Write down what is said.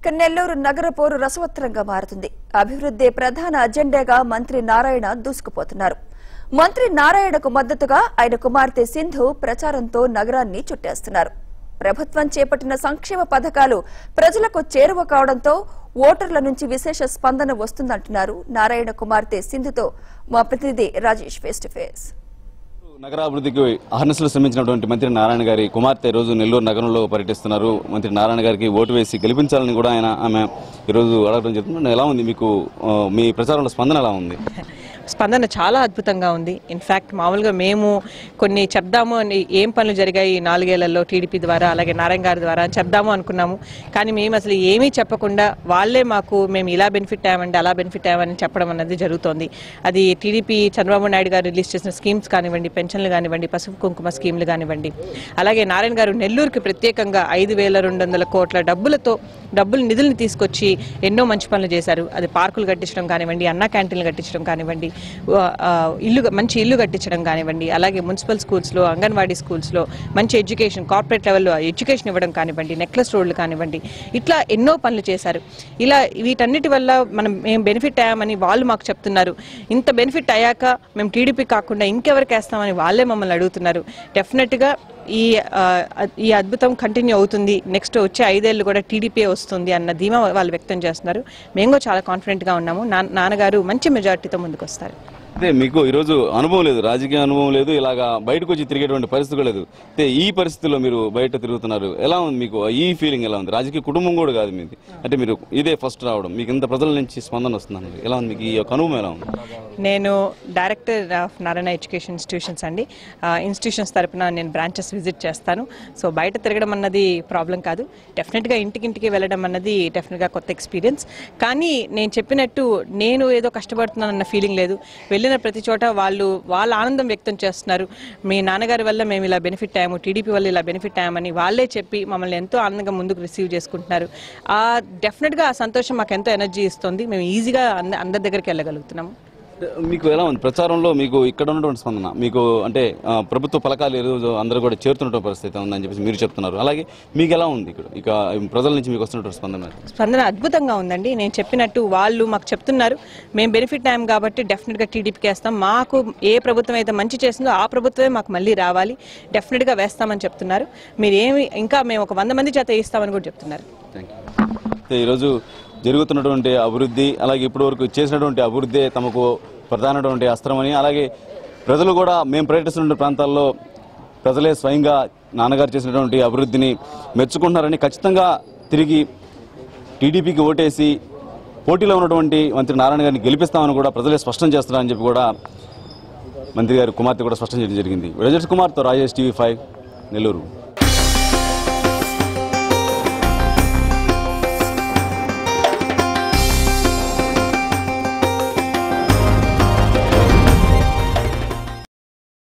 ఇక నెల్లూరు నగర పోరు రసవత్తరంగా మారుతుంది అభివృద్ధి ప్రధాన అజెండాగా మంత్రి నారాయణ దూసుకుపోతున్నారు మంత్రి నారాయణకు మద్దతుగా ఆయన కుమార్తె సింధు ప్రచారంతో నగరాన్ని చుట్టేస్తున్నారు ప్రభుత్వం చేపట్టిన సంక్షేమ పథకాలు ప్రజలకు చేరువ కావడంతో ఓటర్ల నుంచి విశేష స్పందన వస్తుందంటున్నారు నారాయణ కుమార్తె సింధుతో మా ప్రతినిధి రాజేష్ ఫేస్ టు ఫేస్ నగరాభివృద్ధికి అహర్నిశలు శ్రమించినటువంటి మంత్రి నారాయణ గారి కుమార్తె ఈ రోజు నెల్లూరు నగరంలో పర్యటిస్తున్నారు మంత్రి నారాయణ గారికి ఓటు వేసి గెలిపించాలని కూడా ఆయన ఆమె ఈరోజు అడగడం జరుగుతుంది ఎలా ఉంది మీకు ఆ, మీ ప్రచారంలో స్పందన ఎలా ఉంది స్పందన చాలా అద్భుతంగా ఉంది ఇన్ఫ్యాక్ట్ మామూలుగా మేము కొన్ని చెప్దాము అని ఏం పనులు జరిగాయి ఈ నాలుగేళ్లలో టీడీపీ ద్వారా అలాగే నారాయణ గారి ద్వారా అని చెప్దాము అనుకున్నాము కానీ మేము అసలు ఏమీ చెప్పకుండా వాళ్ళే మాకు మేము ఇలా బెనిఫిట్ అయ్యామండి అలా బెనిఫిట్ అయ్యామని చెప్పడం అన్నది జరుగుతోంది అది టీడీపీ చంద్రబాబు నాయుడు గారు రిలీజ్ చేసిన స్కీమ్స్ కానివ్వండి పెన్షన్లు కానివ్వండి పసుపు కుంకుమ స్కీమ్లు కానివ్వండి అలాగే నారాయణ గారు నెల్లూరుకి ప్రత్యేకంగా ఐదు వేల రెండు వందల కోట్ల డబ్బులతో డబ్బులు నిధులను తీసుకొచ్చి ఎన్నో మంచి పనులు చేశారు అది పార్కులు కట్టించడం కానివ్వండి అన్నా క్యాంటీన్లు కట్టించడం కానివ్వండి ఆ, ఆ, ఇల్లు మంచి ఇల్లు కట్టించడం కానివ్వండి అలాగే మున్సిపల్ స్కూల్స్లో అంగన్వాడీ స్కూల్స్లో మంచి ఎడ్యుకేషన్ కార్పొరేట్ లెవెల్లో ఎడ్యుకేషన్ ఇవ్వడం కానివ్వండి నెక్లెస్ రోడ్లు కానివ్వండి ఇట్లా ఎన్నో పనులు చేశారు ఇలా వీటన్నిటి వల్ల మనం మేము బెనిఫిట్ అయ్యామని వాళ్ళు మాకు చెప్తున్నారు ఇంత బెనిఫిట్ అయ్యాక మేము టీడీపీ కాకుండా ఇంకెవరికి వేస్తామని వాళ్ళే మమ్మల్ని అడుగుతున్నారు డెఫినెట్గా ఈ ఆ, ఈ అద్భుతం కంటిన్యూ అవుతుంది నెక్స్ట్ వచ్చే ఐదేళ్ళు కూడా టీడీపీ వస్తుంది అన్న ధీమా వాళ్ళు వ్యక్తం చేస్తున్నారు మేము కూడా చాలా కాన్ఫిడెంట్గా ఉన్నాము నా- నాన్నగారు మంచి మెజార్టీతో ముందుకు వస్తారు అయితే మీకు ఈరోజు అనుభవం లేదు రాజకీయ అనుభవం లేదు ఇలాగా బయటకు వచ్చి తిరిగేటువంటి పరిస్థితి కూడా లేదు అయితే ఈ పరిస్థితుల్లో మీరు బయట తిరుగుతున్నారు ఎలా ఉంది మీకు ఈ ఫీలింగ్ ఎలా ఉంది రాజకీయ కుటుంబం కూడా కాదు మీది అంటే మీరు ఇదే ఫస్ట్ రావడం మీకు ఇంత ప్రజల నుంచి స్పందన వస్తుంది ఎలా ఉంది మీకు ఈ యొక్క అనుభవం ఎలా ఉంది నేను director of Narayana education institutions అండి ఇన్స్టిట్యూషన్స్ తరపున నేను బ్రాంచెస్ విజిట్ చేస్తాను సో బయట తిరగడం అన్నది ప్రాబ్లం కాదు డెఫినెట్గా ఇంటికింటికి వెళ్ళడం అన్నది డెఫినెట్గా కొత్త ఎక్స్పీరియన్స్ కానీ నేను చెప్పినట్టు నేను ఏదో కష్టపడుతున్నానన్న ఫీలింగ్ లేదు వెళ్ళిన ప్రతి చోట వాళ్ళు వాళ్ళ ఆనందం వ్యక్తం చేస్తున్నారు మీ నాన్నగారి వల్ల మేము ఇలా బెనిఫిట్ అయ్యాము టీడీపీ వల్ల ఇలా బెనిఫిట్ అయ్యామని వాళ్ళే చెప్పి మమ్మల్ని ఎంతో ఆనందంగా ముందుకు రిసీవ్ చేసుకుంటున్నారు ఆ డెఫినెట్గా ఆ సంతోషం మాకు ఎంతో ఎనర్జీ ఇస్తుంది మేము ఈజీగా అంద- అందరి దగ్గరికి వెళ్ళగలుగుతున్నాము మీకు ఎలా ఉంది ప్రచారంలో మీకు ఇక్కడ ఉన్నటువంటి స్పందన మీకు అంటే ఆ, ప్రభుత్వ పథకాలు ఈరోజు అందరూ కూడా చేరుతున్నటువంటి పరిస్థితి ఉందని చెప్పేసి మీరు చెప్తున్నారు అలాగే మీకు ఎలా ఉంది ఇక్కడ ఇక ప్రజల నుంచి మీకు వస్తున్నటువంటి స్పందన స్పందన అద్భుతంగా ఉందండి నేను చెప్పినట్టు వాళ్ళు మాకు చెప్తున్నారు మేము బెనిఫిట్ అయ్యాం కాబట్టి డెఫినెట్గా టీడీపీకి వేస్తాం మాకు ఏ ప్రభుత్వం అయితే మంచి చేసిందో ఆ ప్రభుత్వమే మాకు మళ్ళీ రావాలి డెఫినెట్గా వేస్తామని చెప్తున్నారు మీరు ఏమి ఇంకా మేము ఒక వంద మంది చేత ఇస్తామని కూడా చెప్తున్నారు థ్యాంక్ యూ అయితే ఈరోజు జరుగుతున్నటువంటి అభివృద్ధి అలాగే ఇప్పటివరకు చేసినటువంటి అభివృద్ధి తమకు ప్రధానటువంటి అస్త్రమని అలాగే ప్రజలు కూడా మేము పర్యటిస్తున్న ప్రాంతాల్లో ప్రజలే స్వయంగా నాన్నగారు చేసినటువంటి అభివృద్ధిని మెచ్చుకుంటున్నారని ఖచ్చితంగా తిరిగి టీడీపీకి ఓటేసి పోటీలో ఉన్నటువంటి మంత్రి నారాయణ గారిని గెలిపిస్తామని కూడా ప్రజలే స్పష్టం చేస్తున్నారని చెప్పి కూడా మంత్రి గారి కుమార్తె కూడా స్పష్టం చేయడం జరిగింది విజయ్ కుమార్తో రాజేష్ టీవీ ఫైవ్ నెల్లూరు